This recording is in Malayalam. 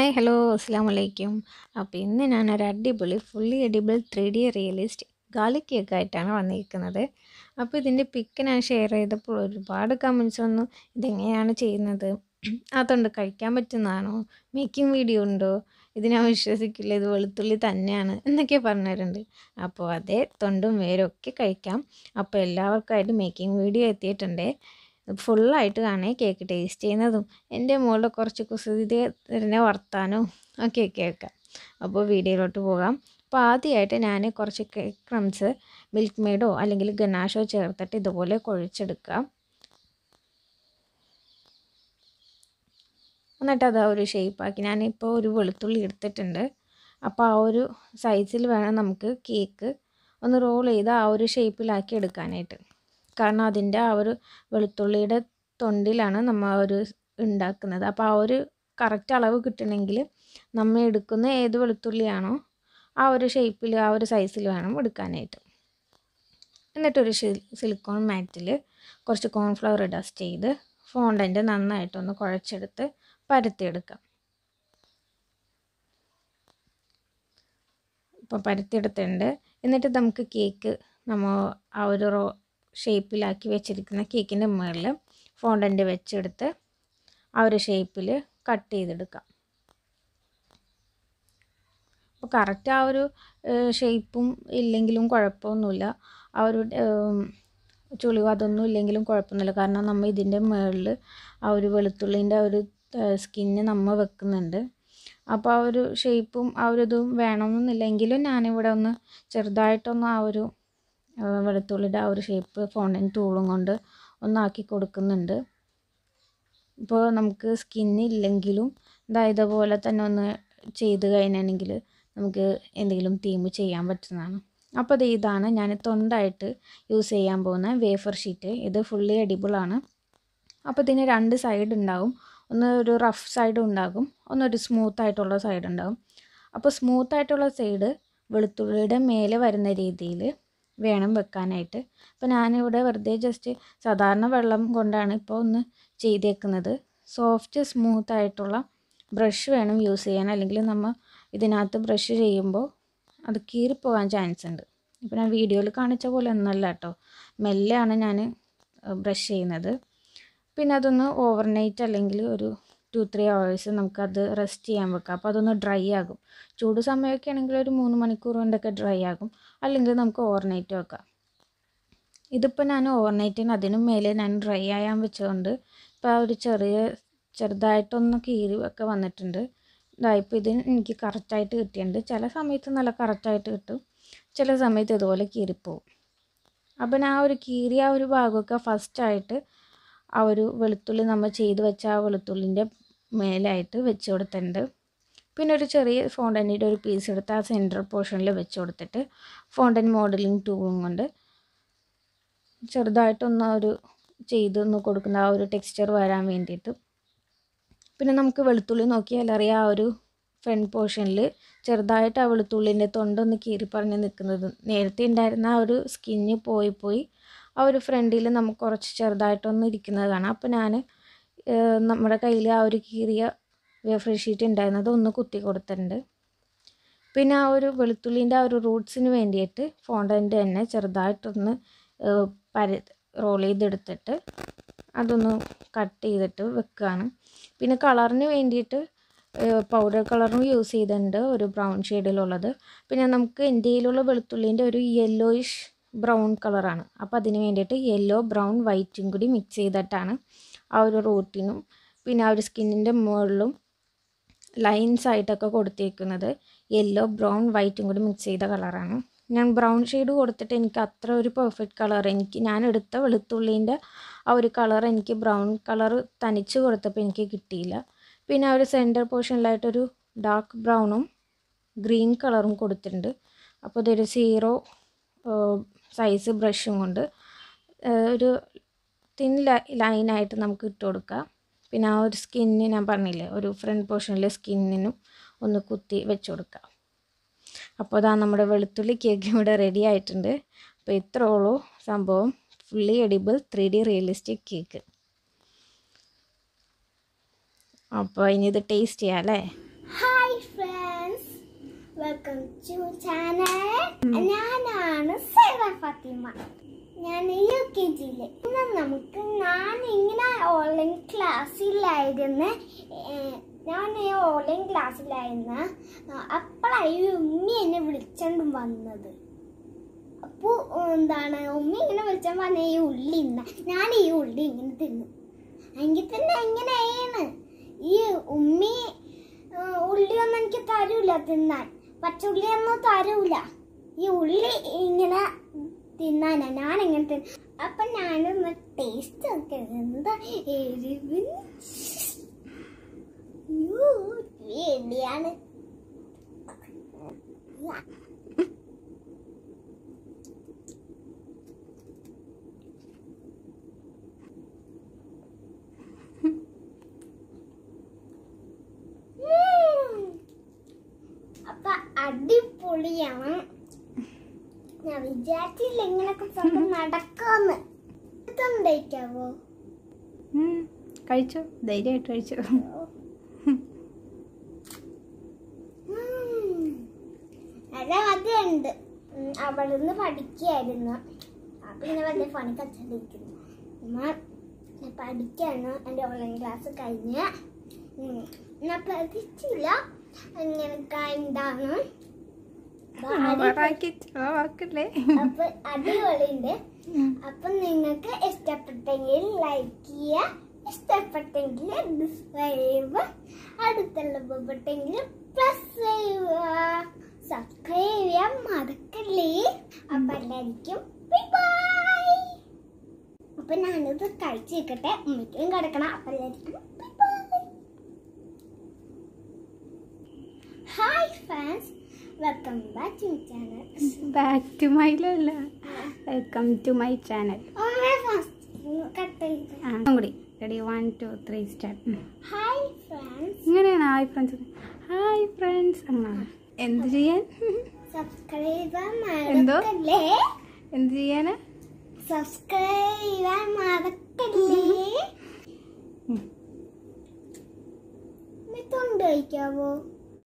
ഹായ് ഹലോ അസ്സാം വലൈക്കും അപ്പോൾ ഇന്ന് ഞാനൊരു അടിപൊളി fully edible three D realist garlic cake ആയിട്ടാണ് വന്നിരിക്കുന്നത് അപ്പോൾ ഇതിൻ്റെ പിക്ക് ഞാൻ ഷെയർ ചെയ്തപ്പോൾ ഒരുപാട് കമൻസ് വന്നു ഇതെങ്ങനെയാണ് ചെയ്യുന്നത് അതുകൊണ്ട് കഴിക്കാൻ പറ്റുന്നതാണോ മേക്കിംഗ് വീഡിയോ ഉണ്ടോ ഇത് ഞാൻ വിശ്വസിക്കില്ല ഇത് വെളുത്തുള്ളി തന്നെയാണ് എന്നൊക്കെ പറഞ്ഞിട്ടുണ്ട് അപ്പോൾ അതേ തൊണ്ടും വേരും ഒക്കെ കഴിക്കാം അപ്പോൾ എല്ലാവർക്കായിട്ട് മേക്കിംഗ് വീഡിയോ എത്തിയിട്ടുണ്ട് ഫുള്ളായിട്ട് കാണേ കേക്ക് ടേസ്റ്റ് ചെയ്യുന്നതും എൻ്റെ മുകളിൽ കുറച്ച് കുസൃതിനെ വർത്താനവും ഒക്കെ കേൾക്കാം അപ്പോൾ വീഡിയോയിലോട്ട് പോകാം അപ്പോൾ ആദ്യമായിട്ട് ഞാൻ കുറച്ച് കേക്ക് ക്രംസ് മിൽക്ക് മെയ്ഡോ അല്ലെങ്കിൽ ഗനാഷോ ചേർത്തിട്ട് ഇതുപോലെ കുഴച്ചെടുക്കാം എന്നിട്ട് അത് ഒരു ഷേപ്പാക്കി ഞാനിപ്പോൾ ഒരു വെളുത്തുള്ളി എടുത്തിട്ടുണ്ട് അപ്പോൾ ആ ഒരു സൈസിൽ വേണം നമുക്ക് കേക്ക് ഒന്ന് റോൾ ചെയ്ത് ആ ഒരു ഷേപ്പിലാക്കി എടുക്കാനായിട്ട് കാരണം അതിൻ്റെ ആ ഒരു വെളുത്തുള്ളിയുടെ തൊണ്ടിലാണ് നമ്മൾ ഒരു ഉണ്ടാക്കുന്നത് അപ്പോൾ ആ ഒരു കറക്റ്റ് അളവ് കിട്ടണമെങ്കിൽ നമ്മൾ എടുക്കുന്ന ഏത് വെളുത്തുള്ളിയാണോ ആ ഒരു ഷേപ്പിൽ ആ ഒരു സൈസിൽ വേണം എടുക്കാനായിട്ട് എന്നിട്ടൊരു സിലിക്കോൺ മാറ്റിൽ കുറച്ച് കോൺഫ്ലവർ ഡസ്റ്റ് ചെയ്ത് ഫോണ്ടൻ്റ് നന്നായിട്ടൊന്ന് കുഴച്ചെടുത്ത് പരത്തിയെടുക്കാം ഇപ്പോൾ പരത്തിയെടുത്തിട്ടുണ്ട് എന്നിട്ട് നമുക്ക് കേക്ക് നമ്മൾ ആ ഒരു റോ ഷേപ്പിലാക്കി വെച്ചിരിക്കുന്ന കേക്കിൻ്റെ മുകളിൽ ഫോണ്ടൻ്റ് വെച്ചെടുത്ത് ആ ഒരു ഷേപ്പിൽ കട്ട് ചെയ്തെടുക്കാം അപ്പോൾ കറക്റ്റ് ആ ഒരു ഷേപ്പും ഇല്ലെങ്കിലും കുഴപ്പമൊന്നുമില്ല ആ ഒരു ചുളിവ് അതൊന്നും ഇല്ലെങ്കിലും കുഴപ്പമൊന്നുമില്ല കാരണം നമ്മൾ ഇതിൻ്റെ മുകളിൽ ആ ഒരു വെളുത്തുള്ളിൻ്റെ ഒരു സ്കിന്ന് നമ്മൾ വെക്കുന്നുണ്ട് അപ്പോൾ ആ ഒരു ഷേപ്പും ആ ഒരു ഇതും വേണമെന്നില്ലെങ്കിലും ഞാനിവിടെ ഒന്ന് ചെറുതായിട്ടൊന്ന് ആ ഒരു വെളുത്തുള്ളിയുടെ ആ ഒരു ഷേപ്പ് ഫോണ്ടൻ ടൂളും കൊണ്ട് ഒന്നാക്കി കൊടുക്കുന്നുണ്ട് ഇപ്പോൾ നമുക്ക് സ്കിന്ന് ഇല്ലെങ്കിലും ഇതാ ഇതുപോലെ തന്നെ ഒന്ന് ചെയ്ത് കഴിഞ്ഞിട്ടുണ്ടെങ്കിൽ നമുക്ക് എന്തെങ്കിലും തീം ചെയ്യാൻ പറ്റുന്നതാണ് അപ്പോൾ ഇത് ഇതാണ് ഞാൻ തൊണ്ടായിട്ട് യൂസ് ചെയ്യാൻ പോകുന്ന വേഫർ ഷീറ്റ് ഇത് ഫുള്ളി എഡിബിളാണ് അപ്പോൾ ഇതിന് രണ്ട് സൈഡ് ഉണ്ടാകും ഒന്ന് ഒരു റഫ് സൈഡ് ഉണ്ടാകും ഒന്നൊരു സ്മൂത്ത് ആയിട്ടുള്ള സൈഡ് ഉണ്ടാകും അപ്പോൾ സ്മൂത്ത് ആയിട്ടുള്ള സൈഡ് വെളുത്തുള്ളിയുടെ മേലെ വരുന്ന രീതിയിൽ വേണം വെക്കാനായിട്ട് അപ്പോൾ ഞാനിവിടെ വെറുതെ ജസ്റ്റ് സാധാരണ വെള്ളം കൊണ്ടാണ് ഇപ്പോൾ ഒന്ന് ചെയ്തേക്കുന്നത് സോഫ്റ്റ് സ്മൂത്ത് ആയിട്ടുള്ള ബ്രഷ് വേണം യൂസ് ചെയ്യാൻ അല്ലെങ്കിൽ നമ്മൾ ഇതിനകത്ത് ബ്രഷ് ചെയ്യുമ്പോൾ അത് കീറിപ്പോകാൻ ചാൻസ് ഉണ്ട് ഇപ്പോൾ ഞാൻ വീഡിയോയിൽ കാണിച്ച പോലെ ഒന്നല്ല കേട്ടോ മെല്ലെയാണ് ഞാൻ ബ്രഷ് ചെയ്യുന്നത് പിന്നെ അതൊന്ന് ഓവർനൈറ്റ് അല്ലെങ്കിൽ ഒരു ടു ത്രീ അവേഴ്സ് നമുക്കത് റെസ്റ്റ് ചെയ്യാൻ വെക്കാം അപ്പോൾ അതൊന്ന് ഡ്രൈ ആകും ചൂട് സമയമൊക്കെ ആണെങ്കിൽ ഒരു മൂന്ന് മണിക്കൂർ കൊണ്ടൊക്കെ ഡ്രൈ ആകും അല്ലെങ്കിൽ നമുക്ക് ഓവർനൈറ്റ് വെക്കാം ഇതിപ്പോൾ ഞാൻ ഓവർനൈറ്റിന് അതിനും മേലെ ഞാൻ ഡ്രൈ ആയാൻ വെച്ചതുകൊണ്ട് ഇപ്പോൾ ആ ഒരു ചെറിയ ചെറുതായിട്ടൊന്ന് കീറി ഒക്കെ വന്നിട്ടുണ്ട് ഇതായിപ്പോൾ ഇതിന് എനിക്ക് കറക്റ്റായിട്ട് കിട്ടിയിട്ടുണ്ട് ചില സമയത്ത് നല്ല കറക്റ്റായിട്ട് കിട്ടും ചില സമയത്ത് ഇതുപോലെ കീറിപ്പോവും അപ്പം ഞാൻ ആ ഒരു കീറിയ ആ ഒരു ഭാഗമൊക്കെ ഫസ്റ്റായിട്ട് ആ ഒരു വെളുത്തുള്ളി നമ്മൾ ചെയ്ത് വെച്ച ആ വെളുത്തുള്ളിൻ്റെ മേലായിട്ട് വെച്ച് കൊടുത്തിട്ടുണ്ട് പിന്നെ ഒരു ചെറിയ ഫോണ്ടനിൻ്റെ ഒരു പീസ് എടുത്ത് ആ സെൻറ്റർ പോർഷനിൽ വെച്ച് കൊടുത്തിട്ട് ഫോണ്ടൻ മോഡലിംഗ് ടൂളും കൊണ്ട് ചെറുതായിട്ടൊന്ന് ഒരു ചെയ്തൊന്ന് കൊടുക്കുന്ന ആ ഒരു ടെക്സ്ചർ വരാൻ വേണ്ടിയിട്ട് പിന്നെ നമുക്ക് വെളുത്തുള്ളി നോക്കിയാൽ അറിയാം ആ ഒരു ഫ്രണ്ട് പോർഷനിൽ ചെറുതായിട്ട് ആ വെളുത്തുള്ളിൻ്റെ തൊണ്ടൊന്ന് കീറിപ്പറഞ്ഞ് നിൽക്കുന്നത് നേരത്തെ ഉണ്ടായിരുന്ന ആ ഒരു സ്കിന്ന് പോയി പോയി ആ ഒരു ഫ്രണ്ടിൽ നമുക്ക് കുറച്ച് ചെറുതായിട്ടൊന്ന് ഇരിക്കുന്നത് കാണാം അപ്പോൾ ഞാൻ നമ്മുടെ കയ്യിൽ ആ ഒരു കീറിയ വേഫർ ഷീറ്റ് ഉണ്ടായിരുന്നത് ഒന്ന് കുത്തി കൊടുത്തിട്ടുണ്ട് പിന്നെ ആ ഒരു വെളുത്തുള്ളിൻ്റെ ആ ഒരു റൂട്ട്സിന് വേണ്ടിയിട്ട് ഫോണ്ടൻ്റ് തന്നെ ചെറുതായിട്ടൊന്ന് പര റോൾ ചെയ്തെടുത്തിട്ട് അതൊന്ന് കട്ട് ചെയ്തിട്ട് വെക്കുകയാണ് പിന്നെ കളറിന് വേണ്ടിയിട്ട് പൗഡർ കളറും യൂസ് ചെയ്തിട്ടുണ്ട് ഒരു ബ്രൗൺ ഷെയ്ഡിലുള്ളത് പിന്നെ നമുക്ക് ഇന്ത്യയിലുള്ള വെളുത്തുള്ളിൻ്റെ ഒരു യെല്ലോയിഷ് ബ്രൗൺ കളറാണ് അപ്പോൾ അതിന് വേണ്ടിയിട്ട് യെല്ലോ ബ്രൗൺ വൈറ്റും കൂടി മിക്സ് ചെയ്തിട്ടാണ് ആ ഒരു റൂട്ടിനും പിന്നെ ആ ഒരു സ്കിന്നിൻ്റെ മുകളിലും ലൈൻസ് ആയിട്ടൊക്കെ കൊടുത്തിരിക്കുന്നത് യെല്ലോ ബ്രൗൺ വൈറ്റും കൂടി മിക്സ് ചെയ്ത കളറാണ് ഞാൻ ബ്രൗൺ ഷെയ്ഡ് കൊടുത്തിട്ട് എനിക്ക് അത്ര ഒരു പെർഫെക്റ്റ് കളർ എനിക്ക് ഞാൻ എടുത്ത വെളുത്തുള്ളീൻ്റെ ആ ഒരു കളർ എനിക്ക് ബ്രൗൺ കളർ തനിച്ച് കൊടുത്തപ്പോൾ എനിക്ക് കിട്ടിയില്ല പിന്നെ ആ ഒരു സെൻറ്റർ പോർഷനിലായിട്ടൊരു ഡാർക്ക് ബ്രൗണും ഗ്രീൻ കളറും കൊടുത്തിട്ടുണ്ട് അപ്പോൾ ഇതൊരു സീറോ സൈസ് ബ്രഷും കൊണ്ട് ഒരു തിൻ ലൈനായിട്ട് നമുക്ക് ഇട്ട് കൊടുക്കാം പിന്നെ ആ ഒരു സ്കിന്ന് ഞാൻ പറഞ്ഞില്ലേ ഒരു ഫ്രണ്ട് പോർഷനിലെ സ്കിന്നിനും ഒന്ന് കുത്തി വെച്ച് കൊടുക്കാം അപ്പോൾ അതാ നമ്മുടെ വെളുത്തുള്ളി കേക്ക് ഇവിടെ റെഡി ആയിട്ടുണ്ട് അപ്പോൾ ഇത്രേ ഉള്ളൂ സംഭവം fully edible three D realistic cake അപ്പോൾ ഇനി ഇത് ടേസ്റ്റ് ചെയ്യാം അല്ലേ hi friends welcome to channel ഞാനാണ് സൈറ ഫാത്തിമ ഞാൻ യു കെ ജിയിലെ ഇന്ന് നമുക്ക് ഞാൻ ഇങ്ങനെ ഓൺലൈൻ ക്ലാസ്സിലായിരുന്നു ഏഹ്, ഞാൻ ഈ ഓൺലൈൻ ക്ലാസ്സിലായിരുന്നു അപ്പോഴായി ഉമ്മി എന്നെ വിളിച്ചോണ്ട് വന്നത് അപ്പോൾ എന്താണ് ഉമ്മി ഇങ്ങനെ വിളിച്ചാൽ പറഞ്ഞ ഈ ഉള്ളി ഇന്ന ഞാൻ ഈ ഉള്ളി ഇങ്ങനെ തിന്നു എങ്കിൽ തന്നെ എങ്ങനെയാണ് ഈ ഉമ്മി ആ, ഉള്ളിയൊന്നും എനിക്ക് തരൂല തിന്നാൻ പച്ചുള്ളിയൊന്നും തരൂല ഈ ഉള്ളി ഇങ്ങനെ തിന്നാനാ ഞാൻ ഇങ്ങനെ തിന്ന അപ്പൊ ഞാനൊന്ന് ടേസ്റ്റ് നോക്കിയത് എന്താ എരിവ് വേണ്ടിയാണ് ഉം. അപ്പൊ അടിപൊളിയാണ് ഞാൻ വിചാരിച്ചില്ല ഇങ്ങനൊക്കെ സംഭവം നടക്കുമെന്ന് ഇതൊണ്ടേക്കാവോ ഉം. കഴിച്ചോ ധൈര്യമായിട്ട് കഴിച്ചോ നല്ല കഥയുണ്ട് ഉം, അവിടുന്ന് പഠിക്കായിരുന്നു അപ്പൊ ഇങ്ങനെ വലിയ പണി കച്ചടിക്കുന്നു ഉമ്മ ഞാൻ പഠിക്കാണ് എൻ്റെ ഓൺലൈൻ ക്ലാസ് കഴിഞ്ഞ് ഉം, ഞാൻ പ്രതീക്ഷിച്ചില്ല ഇങ്ങനൊക്കെ എന്താണ് അപ്പൊ അടി- ഓവറാക്കി ചെലവാക്കല്ലേ അപ്പൊ അടിപൊളിയുണ്ട് അപ്പൊ നിങ്ങൾക്ക് ഇഷ്ടപ്പെട്ടെങ്കിൽ ലൈക്ക് ചെയ്യുക ഇഷ്ടപ്പെട്ടെങ്കിൽ ഡിസ്ക്രൈബ് അടുത്തുള്ള ബട്ടെങ്കിൽ പ്രസ് ചെയ്യുക സബ്സ്ക്രൈബ് ചെയ്യാൻ മറക്കല്ലേ അപ്പൊ എല്ലാവർക്കും ബൈ അപ്പൊ ഞാനിത് കഴിച്ചിരിക്കട്ടെ ഉമ്മയ്ക്കും കിടക്കണം അപ്പൊ എല്ലാവർക്കും bye hi friends welcome back to channel back to മൈലല്ല വെൽക്കം ടു മൈ ചാനൽ ഓമേ ഫസ്റ്റ് കട്ട് ചെയ്ത് ആ കൂടി ready one two three start hi friends ഇങ്ങനെയാണ് ഹായ് ഫ്രണ്ട്സ് ഹായ് ഫ്രണ്ട്സ് അങ്ങനെ എന്ത് ചെയ്യാൻ സബ്സ്ക്രൈബ് എന്തോ? മറക്കല്ലേ എന്ത് ചെയ്യാന് സബ്സ്ക്രൈബ് മറക്കല്ലേ ഉം. തൊണ്ട് കഴിക്കാവോ